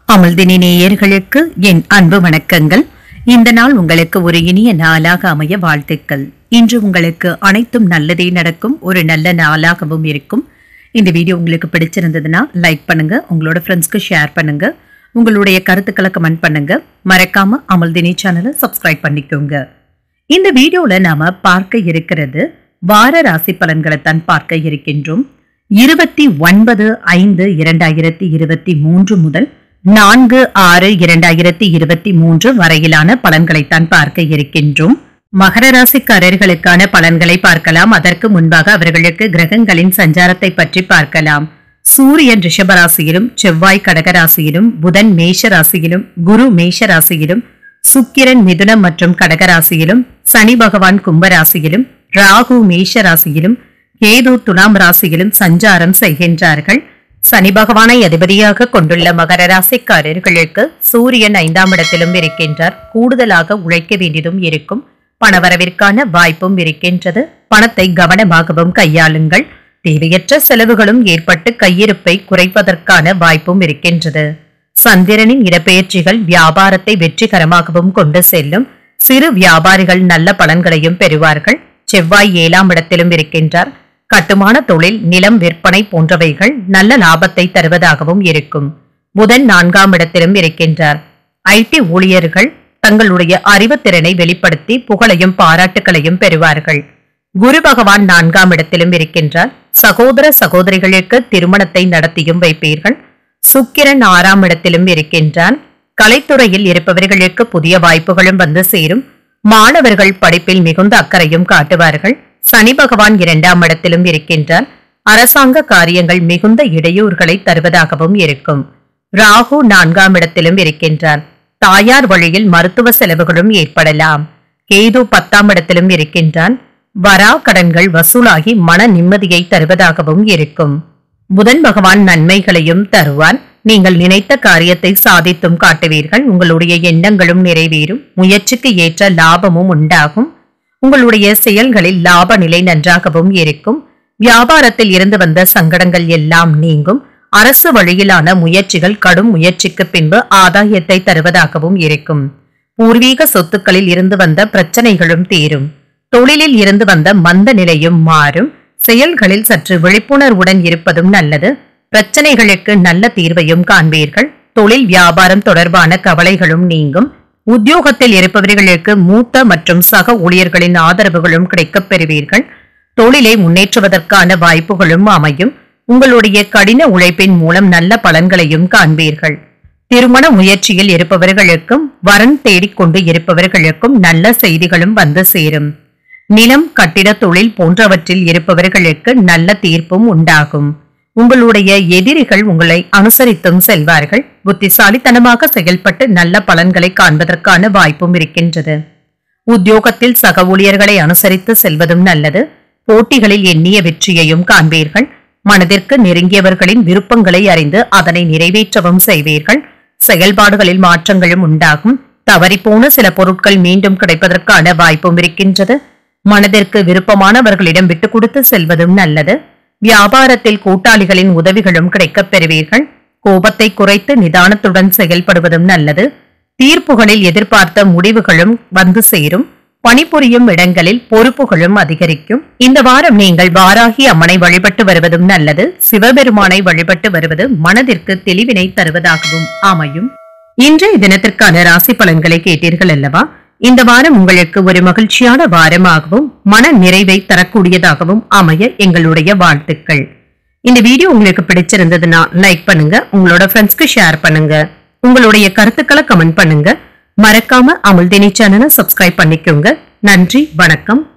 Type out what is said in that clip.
அமிழ்தினி நேயர்களுக்கு என் அன்பு வணக்கங்கள் இந்த நாள் உங்களுக்கு ஒரு இனிய நாளாக அமைய வாழ்த்துக்கள் இன்று உங்களுக்கு அனைத்தும் நல்லதே நடக்கும் ஒரு நல்ல நாளாகவும் இருக்கும் இந்த வீடியோ உங்களுக்கு பிடிச்சிருந்ததுன்னா லைக் பண்ணுங்க உங்களோட ஃப்ரெண்ட்ஸ்க்கு ஷேர் பண்ணுங்க உங்களுடைய கருத்துக்களை கமெண்ட் பண்ணுங்க மறக்காம அமல்தினி சேனலை சப்ஸ்கிரைப் பண்ணிக்கோங்க இந்த வீடியோல நாம பார்க்க இருக்கிறது வார ராசி பலன்களை தான் பார்க்க இருக்கின்றோம் இருபத்தி ஒன்பது ஐந்து இரண்டாயிரத்தி இருபத்தி மூன்று முதல் நான்கு ஆறு இரண்டாயிரத்தி இருபத்தி மூன்று வரையிலான பலன்களைத்தான் பார்க்க இருக்கின்றோம் மகர ராசிக்காரர்களுக்கான பலன்களை பார்க்கலாம் அதற்கு முன்பாக அவர்களுக்கு கிரகங்களின் சஞ்சாரத்தை பற்றி பார்க்கலாம் சூரியன் ரிஷபராசியிலும் செவ்வாய் கடகராசியிலும் புதன் மேஷ ராசியிலும் குரு மேஷ ராசியிலும் சுக்கிரன் மிதுனம் மற்றும் கடகராசியிலும் சனி பகவான் கும்பராசியிலும் ராகு மேஷ ராசியிலும் கேது துலாம் ராசியிலும் சஞ்சாரம் செய்கின்றார்கள் சனி பகவானை அதிபதியாக கொண்டுள்ள மகர ராசிக்காரர்களுக்கு சூரியன் ஐந்தாம் இடத்திலும் இருக்கின்றார் கூடுதலாக உழைக்க வேண்டியதும் இருக்கும் பணவரவிற்கான வாய்ப்பும் இருக்கின்றது பணத்தை கவனமாகவும் கையாளுங்கள் தேவையற்ற செலவுகளும் ஏற்பட்டு கையிருப்பை குறைப்பதற்கான வாய்ப்பும் இருக்கின்றது சந்திரனின் இடப்பெயர்ச்சிகள் வியாபாரத்தை வெற்றிகரமாகவும் கொண்டு செல்லும் சிறு வியாபாரிகள் நல்ல பலன்களையும் பெறுவார்கள் செவ்வாய் ஏழாம் இடத்திலும் இருக்கின்றார் கட்டுமான தொழில் நிலம் விற்பனை போன்றவைகள் நல்ல லாபத்தை தருவதாகவும் இருக்கும் புதன் நான்காம் இடத்திலும் இருக்கின்றார் ஐடி ஊழியர்கள் தங்களுடைய அறிவுத்திறனை வெளிப்படுத்தி புகழையும் பாராட்டுகளையும் பெறுவார்கள் குரு பகவான் நான்காம் இடத்திலும் இருக்கின்றார் சகோதர சகோதரிகளுக்கு திருமணத்தை நடத்தியும் வைப்பீர்கள் சுக்கிரன் ஆறாம் இடத்திலும் இருக்கின்றான் கலைத்துறையில் இருப்பவர்களுக்கு புதிய வாய்ப்புகளும் வந்து சேரும் மாணவர்கள் படிப்பில் மிகுந்த அக்கறையும் காட்டுவார்கள் சனி பகவான் இரண்டாம் இடத்திலும் இருக்கின்றார் அரசாங்க காரியங்கள் மிகுந்த இடையூறுகளை தருவதாகவும் இருக்கும் ராகு நான்காம் இடத்திலும் இருக்கின்றார் தாயார் வழியில் மருத்துவ செலவுகளும் ஏற்படலாம் கேது பத்தாம் இடத்திலும் இருக்கின்றான் வரா கடன்கள் வசூலாகி மன நிம்மதியை தருவதாகவும் இருக்கும் புதன் பகவான் நன்மைகளையும் தருவார் நீங்கள் நினைத்த காரியத்தை சாதித்தும் காட்டுவீர்கள் உங்களுடைய எண்ணங்களும் நிறைவேறும் முயற்சிக்கு ஏற்ற லாபமும் உண்டாகும் உங்களுடைய செயல்களில் லாப நிலை நன்றாகவும் இருக்கும் வியாபாரத்தில் இருந்து வந்த சங்கடங்கள் எல்லாம் நீங்கும் அரசு வழியிலான முயற்சிகள் கடும் முயற்சிக்கு பின்பு ஆதாயத்தை தருவதாகவும் இருக்கும் பூர்வீக சொத்துக்களில் இருந்து வந்த பிரச்சனைகளும் தீரும் தொழிலில் இருந்து வந்த மந்த நிலையும் மாறும் செயல்களில் சற்று விழிப்புணர்வுடன் இருப்பதும் நல்லது பிரச்சனைகளுக்கு நல்ல தீர்வையும் காண்பீர்கள் தொழில் வியாபாரம் தொடர்பான கவலைகளும் நீங்கும் உத்தியோகத்தில் இருப்பவர்களுக்கு மூத்த மற்றும் சக ஊழியர்களின் ஆதரவுகளும் கிடைக்கப் பெறுவீர்கள் தொழிலை முன்னேற்றுவதற்கான வாய்ப்புகளும் அமையும் உங்களுடைய கடின உழைப்பின் மூலம் நல்ல பலன்களையும் காண்பீர்கள் திருமண முயற்சியில் இருப்பவர்களுக்கும் வரன் தேடிக்கொண்டு இருப்பவர்களுக்கும் நல்ல செய்திகளும் வந்து சேரும் நிலம் கட்டிட தொழில் போன்றவற்றில் இருப்பவர்களுக்கு நல்ல தீர்ப்பும் உண்டாகும் உங்களுடைய எதிரிகள் உங்களை அனுசரித்தும் செல்வார்கள் புத்திசாலித்தனமாக செயல்பட்டு நல்ல பலன்களை காண்பதற்கான வாய்ப்பும் இருக்கின்றது உத்தியோகத்தில் சக ஊழியர்களை அனுசரித்து செல்வதும் நல்லது போட்டிகளில் எண்ணிய வெற்றியையும் காண்பீர்கள் மனதிற்கு நெருங்கியவர்களின் விருப்பங்களை அறிந்து அதனை நிறைவேற்றவும் செய்வீர்கள் செயல்பாடுகளில் மாற்றங்களும் உண்டாகும் தவறிப்போன சில பொருட்கள் மீண்டும் கிடைப்பதற்கான வாய்ப்பும் இருக்கின்றது மனதிற்கு விருப்பமானவர்களிடம் விட்டுக் கொடுத்து செல்வதும் நல்லது வியாபாரத்தில் கூட்டாளிகளின் உதவிகளும் கிடைக்கப் பெறுவீர்கள் கோபத்தை குறைத்து நிதானத்துடன் செயல்படுவதும் நல்லது தீர்ப்புகளில் எதிர்பார்த்த முடிவுகளும் வந்து சேரும் பணிபுரியும் இடங்களில் பொறுப்புகளும் அதிகரிக்கும் இந்த வாரம் நீங்கள் வாராகி அம்மனை வழிபட்டு வருவதும் நல்லது சிவபெருமானை வழிபட்டு வருவது மனதிற்கு தெளிவினை தருவதாகவும் அமையும் இன்றைய தினத்திற்கான ராசி பலன்களை கேட்டீர்கள் அல்லவா இந்த வாரம் உங்களுக்கு ஒரு மகிழ்ச்சியான வாரமாகவும் மன நிறைவை தரக்கூடியதாகவும் அமைய எங்களுடைய வாழ்த்துக்கள் இந்த வீடியோ உங்களுக்கு பிடிச்சிருந்ததுன்னா லைக் பண்ணுங்க உங்களோட ஃப்ரெண்ட்ஸ்க்கு ஷேர் பண்ணுங்க உங்களுடைய கருத்துக்களை கமெண்ட் பண்ணுங்க மறக்காம அமுல்தினி சேனலை சப்ஸ்கிரைப் பண்ணிக்கோங்க நன்றி வணக்கம்